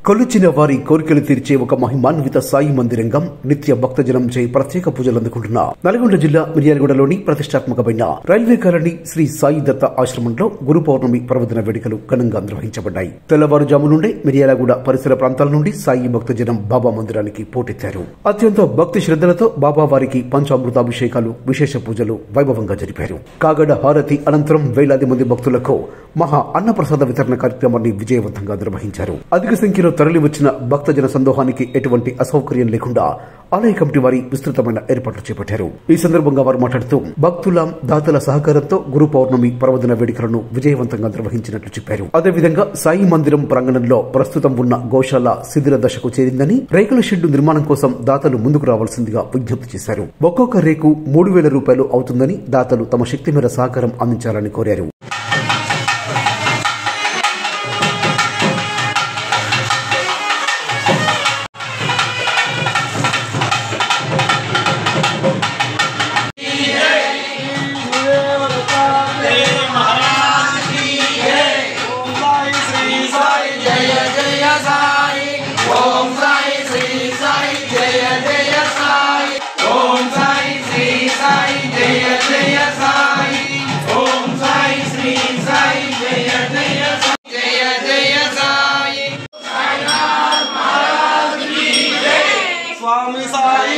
కొలిచిన వారి కోరికలు తీర్చే ఒక మహిమాన్విత సాయి మందిరంగా నిత్య భక్తజనం చే ప్రత్యేక పూజలు అందుకుంటున్న నల్గొండ జిల్లా మిర్యాలగూడలోని ప్రతిష్టాత్మకమైన రైల్వే కాలనీ శ్రీ సాయి దత్త ఆశ్రమంలో గురు పౌర్ణమి పర్వదిన వేడుకలు ఘనంగా నిర్వహించబడ్డాయి తెల్లవారుజాము నుండి మిర్యాలగూడ పరిసర ప్రాంతాల నుండి సాయి భక్తజనం బాబా మందిరానికి పోటెత్తారు అత్యంత భక్తి శ్రద్ధలతో బాబా వారికి పంచామృతాభిషేకాలు విశేష పూజలు వైభవంగా జరిపారు కాగడ హారతి అనంతరం వేలాది మంది భక్తులకు మహా అన్నప్రసాద వితరణ కార్యక్రమాన్ని విజయవంతంగా నిర్వహించారు అధిక సంఖ్యలో తరలి వచ్చిన భక్తజన సందోహానికి ఎటువంటి అసౌకర్యం లేకుండా ఆలయ కమిటీ వారి విస్తృతమైన ఏర్పాట్లు చేపట్టారు ఈ సందర్భంగా వారు మాట్లాడుతూ భక్తుల దాతల సహకారంతో గురు పౌర్ణమి పర్వదిన వేడుకలను విజయవంతంగా నిర్వహించినట్లు చెప్పారు అదేవిధంగా సాయి మందిరం ప్రాంగణంలో ప్రస్తుతం ఉన్న గోశాల శిథిల దశకు చేరిందని రేకుల షెడ్డు నిర్మాణం కోసం దాతలు ముందుకు రావాల్సిందిగా విజ్ఞప్తి చేశారు ఒక్కొక్క రేకు మూడు వేల రూపాయలు అవుతుందని దాతలు తమ శక్తి మేర సహకారం అందించాలని కోరారు స్వామి సాయి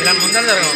ఇలా ముందర జరగవు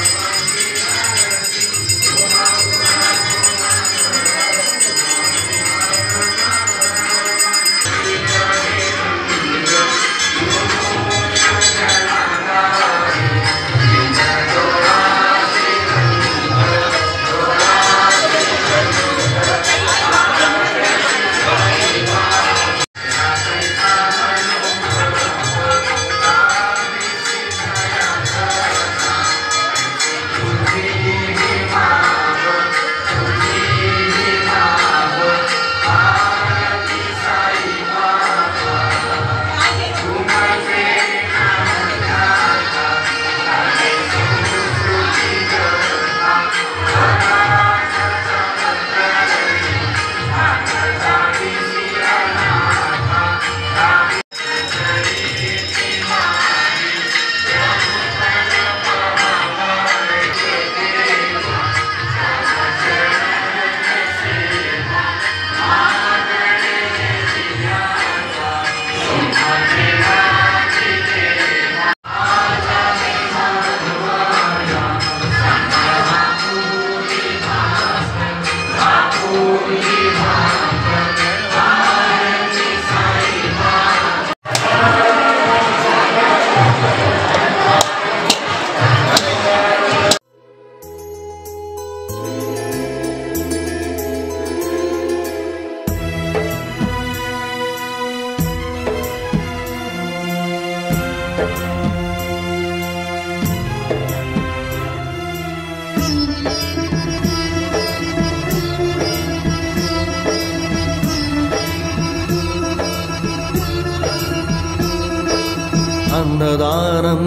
అన్నదానం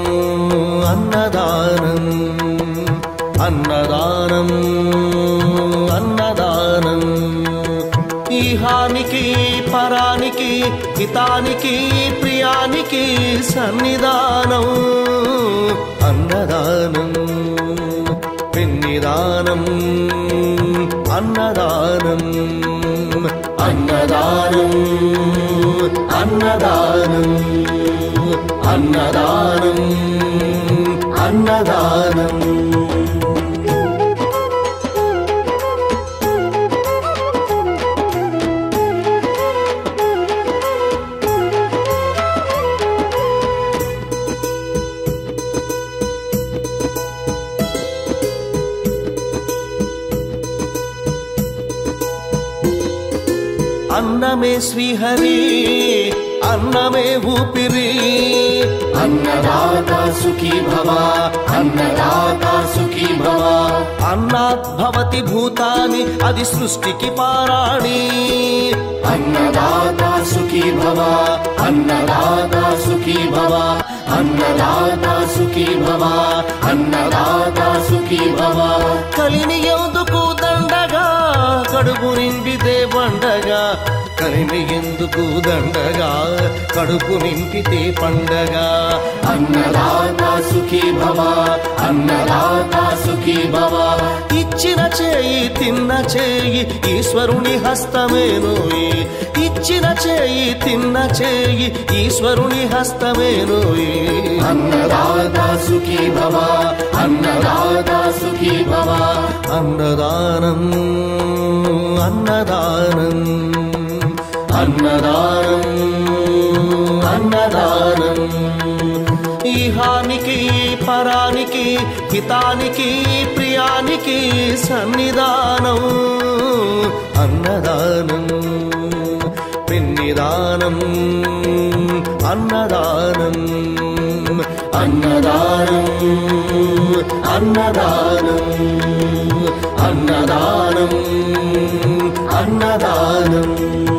అన్నదానం అన్నదానం అన్నదానం ఈహానికి పరానికి హితానికి ప్రియానికి సన్నిధానం అన్నదానం పెన్నిదానం అన్నదానం అన్నదానం అన్నదానం అన్నదానం అన్నదానం అన్నమే శ్రీహరి అన్నమే ఊపిరి అన్నదాత సుఖీ భవ అన్నదాత సుఖీ భవ అన్నాత్ భవతి భూతాని అది సృష్టికి పారాణి అన్నదాత సుఖీ భవ అన్నదాత సుఖీ భవ అన్నదాత సుఖీ భవ అన్నదాత సుఖీ భవ కలిని ఎందుకు దండగా కడుపు నిండితే పండగా కలిమి ఎందుకు దండగా కడుపు నింపితే పండగ అన్నదాత సుఖీ భవ అన్నదాత సుఖీ భవ ఇచ్చిన చేయి తిన్న చేయి ఈశ్వరుని హస్తమేనోయి ఇచ్చిన చేయి తిన్న చేయి ఈశ్వరుని హస్తమేనోయి అన్నదాత సుఖీ భవ అన్నదాత సుఖీ భవ అన్నదానం అన్నదానం అన్నదానం అన్నదానం ఈహానికి పరానికి హితానికి ప్రియానికి సన్నిధానం అన్నదానం పెన్నిదానం అన్నదానం అన్నదానం అన్నదానం అన్నదానం అన్నదానం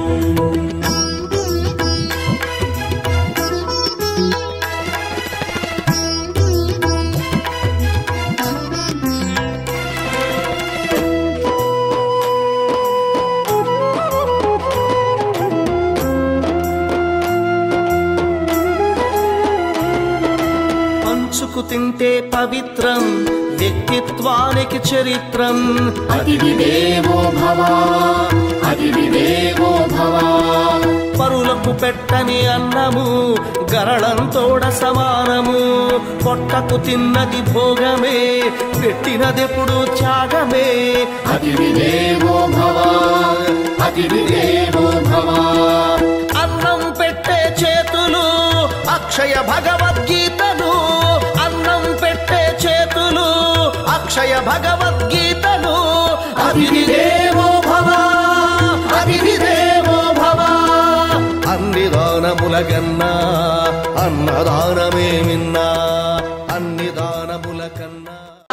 పంచుకు తింటే పవిత్రం వ్యక్తిత్వానికి చరిత్రం అతిథి దేవో భవ అతిథి దేవో భవ పరులకు పెట్టని అన్నము గరళంతోడ సమానము పొట్టకు తిన్నది భోగమే పెట్టినదెప్పుడు త్యాగమే అతిథి దేవో భవ అతిథి దేవో భవ అన్నం పెట్టే చేతులు అక్షయ భగవద్గీతలు అన్నం పెట్టే చేతులు అక్షయ భగవద్గీతలు అతిథి దేవో భవ అతిథి దేవో భవ అన్ని దానముల కన్నా అన్నదానమే మిన్నా అన్ని దానముల కన్నా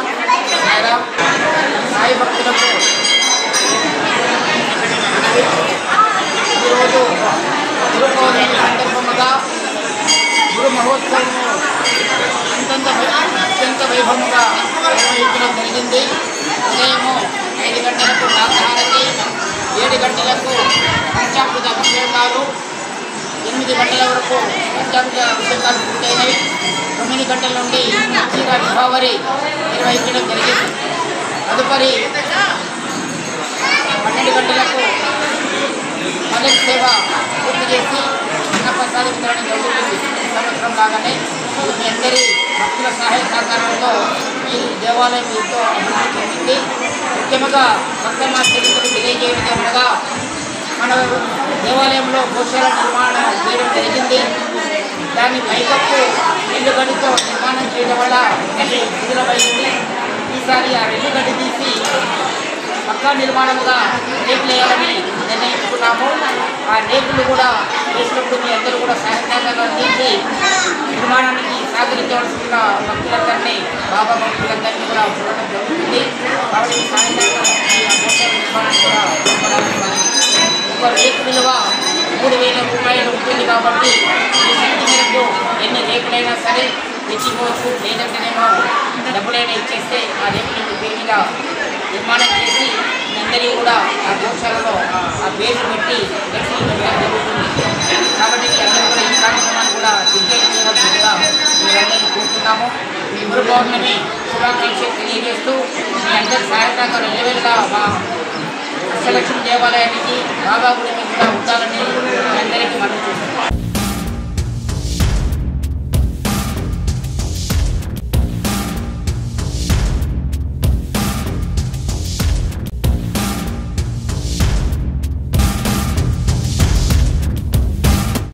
సాయి భక్తులకు ఈరోజు గురు పౌర్ణమి సందర్భముగా గురు మహోత్సవము అత్యంత అత్యంత వైభవముగా నిర్వహించడం జరిగింది ఉదయము ఐదు గంటలకు నాగహారతి ఏడు గంటలకు పంచామృత అభిషేకాలు ఎనిమిది గంటల వరకు పంచామృత అభిషేకాలు పూర్తయినాయి తొమ్మిది గంటల నుండి చీర విభావరి నిర్వహించడం జరిగింది తదుపరి పన్నెండు గంటలకు మొదటి సేవ పూర్తి చేసి అన్నప్రసాద వితరణ జరుగుతుంది ఈ సంవత్సరం లాగానే మీ అందరి భక్తుల సహాయ సహకారంతో ఈ దేవాలయం ఎంతో అభివృద్ధి చెందింది ముఖ్యంగా భక్తమా చరిత్రలు తెలియజేయడం అనగా మన దేవాలయంలో గోశాల నిర్మాణం చేయడం జరిగింది దాన్ని పైకప్పు రెండు గడితో నిర్మాణం చేయడం వల్ల అది విడుదలమైంది ఈసారి ఆ రెండు గడి తీసి పక్కా నిర్మాణంగా రేకులు వేయాలని నిర్ణయించుకున్నాము ఆ రేకులు కూడా వేసినప్పుడు మీ అందరూ కూడా సహకారాలు అందించి నిర్మాణానికి సహకరించవలసిన భక్తులందరినీ బాబా భక్తులందరినీ కూడా చూడడం జరుగుతుంది కాబట్టి సాయంత్రం ఈ అమోఘ నిర్మాణాన్ని కూడా చేపడాలని మనవి. ఒక రేకు విలువ మూడు వేల రూపాయలు ఉంటుంది కాబట్టి ఈ శక్తి మేరకు ఎన్ని రేకులైనా సరే తెచ్చిపోవచ్చు లేదంటేనేమో డబ్బులైనా ఇచ్చేస్తే ఆ రేకులకు పేరు మీద నిర్మాణం చేసి మీ అందరికీ కూడా ఆ గోశాలలో ఆ పేరు పెట్టి పెట్టి పెట్టడం జరుగుతుంది కాబట్టి మీ అందరూ కూడా ఈ కార్యక్రమాన్ని కూడా దిగ్గజం చేయవలసిందిగా మీరందరినీ కోరుతున్నాము మీ గురు పౌర్ణమి శుభాకాంక్షలు తెలియజేస్తూ మీ అందరి సహాయకంగా రెండు వేల మా అష్టలక్ష్మి దేవాలయానికి బాబా గుడికి కూడా ఉండాలని మీ అందరికీ మనం చూస్తున్నాం